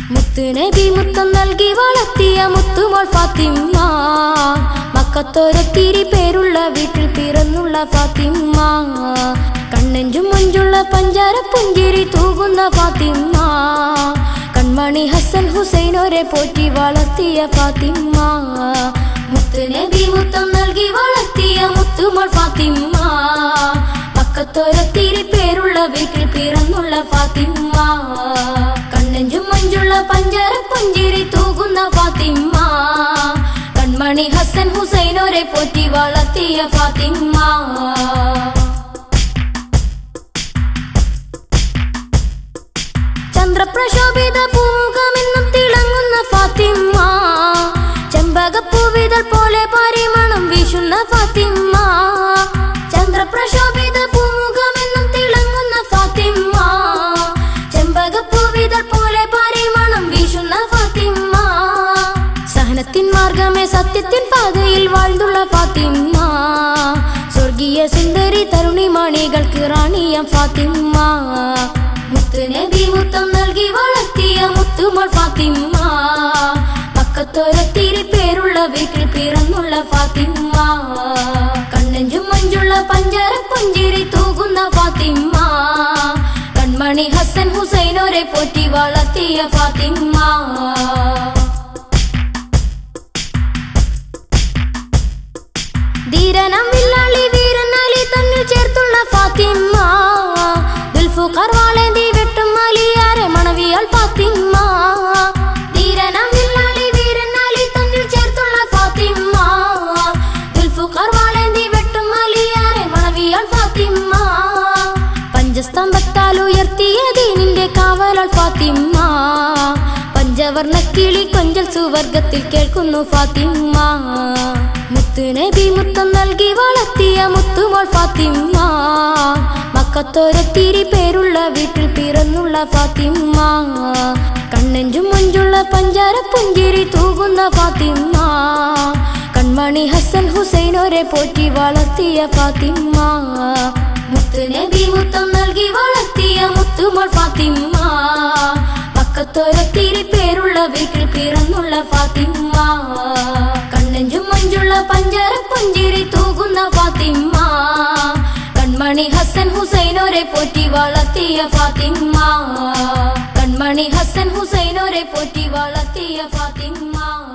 മുത്തുനബി മുത്തം നൽകി വളർത്തിയ മുത്തുമോൾ ഫാത്തിമ്മ മക്കത്തോരത്തിരി പേരുള്ള വീട്ടിൽ പിറന്നുള്ള ഫാത്തിമ്മ കണ്ണഞ്ചും മഞ്ചുള്ള പഞ്ചാര പുഞ്ചിരി തൂകുന്ന ഫാത്തിമ്മ കൺമണി ഹസൻ ഹുസൈനോരെ പോറ്റി വളർത്തിയ ഫാത്തിമ്മ മുത്തുനബി മുത്തം നൽകി വളർത്തിയ മുത്തുമോൾ ഫാത്തിമ്മ മക്കത്തോരത്തിരി പേരുള്ള വീട്ടിൽ പിറന്നുള്ള ഫാത്തിമ്മ കണ്ണഞ്ചും മഞ്ചുള്ള പഞ്ചാര പുഞ്ചിരി തൂകുന്ന ഫാത്തിമ്മ കൺമണി ഹസൻ ഹുസൈനോരെ പോറ്റി വളർത്തിയ ഫാത്തിമ്മ ചന്ദ്രപ്രശോഭിത പൂമുഖമെന്നും തിളങ്ങുന്ന ഫാത്തിമ്മ ചെമ്പകപ്പൂവിതൾ പോലെ പരിമണം വീശുന്ന ഫാത്തിമ്മ ചന്ദ്രപ്രശോഭിത പൂമുഖമെന്നും തിളങ്ങുന്ന ഫാത്തിമ്മ ചെമ്പകപ്പൂവിതൾ പോലെ പരിമണം വീശുന്ന ഫാത്തിമ്മ സഹനത്തിൻ മാർഗമേ സത്യത്തിൻ പാതയിൽ வாழ்ந்துള്ള ഫാത്തിമ്മ സ്വർഗീയ സുന്ദരി തരുണി മണികൾക്ക് റാണിയം ഫാത്തിമ്മ മുത്തുനബി മുത്തം നൽകി വളർത്തിയ മുത്തുമോൾ ഫാത്തിമ്മ പക്കത്തോരത്തിരി പേരുള്ള വീട്ടിൽ പിറന്നുള്ള ഫാത്തിമ്മ കണ്ണഞ്ചും മഞ്ചുള്ള പഞ്ചാര പുഞ്ചിരി തൂകുന്ന ഫാത്തിമ്മ കൺമണി ഹസൻ ഹുസൈനോരെ പോറ്റി വളർത്തിയ ഫാത്തിമ്മ ധീരനം വില്ലാളി വീരനാലി തന്നിൽ ചേർത്തുള്ള ഫാത്തിമ്മ ദുൽഫുഖർ വാളേന്തി വെട്ടും മലിയാരെ മണവിയാൽ ഫാത്തിമ്മ ധീരനം വില്ലാളി വീരനാലി തന്നിൽ ചേർത്തുള്ള ഫാത്തിമ്മ ദുൽഫുഖർ വാളേന്തി വെട്ടും മലിയാരെ മണവിയാൽ ഫാത്തിമ്മ പഞ്ചസ്തംഭത്താൽ ഉയർത്തിയ ദീനിന്റെ കാവലാൽ ഫാത്തിമ്മ പഞ്ചവർണ്ണ കിളി കൊഞ്ചൽ സുവർഗത്തിൽ കേൾക്കുന്നു ഫാത്തിമ്മ മുത്തുനബി മുത്തം നൽകി വളർത്തിയ മുത്തുമോൾ ഫാത്തിമ്മ മക്കത്തോരത്തിരി പേരുള്ള വീട്ടിൽ പിറന്നുള്ള ഫാത്തിമ്മ കണ്ണഞ്ചും മഞ്ചുള്ള പഞ്ചാര പുഞ്ചിരി തൂകുന്ന ഫാത്തിമ്മ കൺമണി ഹസൻ ഹുസൈനോരെ പോറ്റി വളർത്തിയ ഫാത്തിമ്മ മുത്തുനബി മുത്തം നൽകി വളർത്തിയ മുത്തുമോൾ ഫാത്തിമ്മ പക്കത്തോരത്തിരി പേരുള്ള വീട്ടിൽ പിറന്നുള്ള ഫാത്തിമ്മ കണ്ണഞ്ചും മഞ്ചുള്ള പഞ്ചാര പുഞ്ചിരി തൂകുന്ന ഫാത്തിമ്മ കൺമണി ഹസൻ ഹുസൈനോരെ പോറ്റി വളർത്തിയ ഫാത്തിമ്മ കൺമണി ഹസൻ ഹുസൈനോരെ പോറ്റി വളർത്തിയ ഫാത്തിമ്മ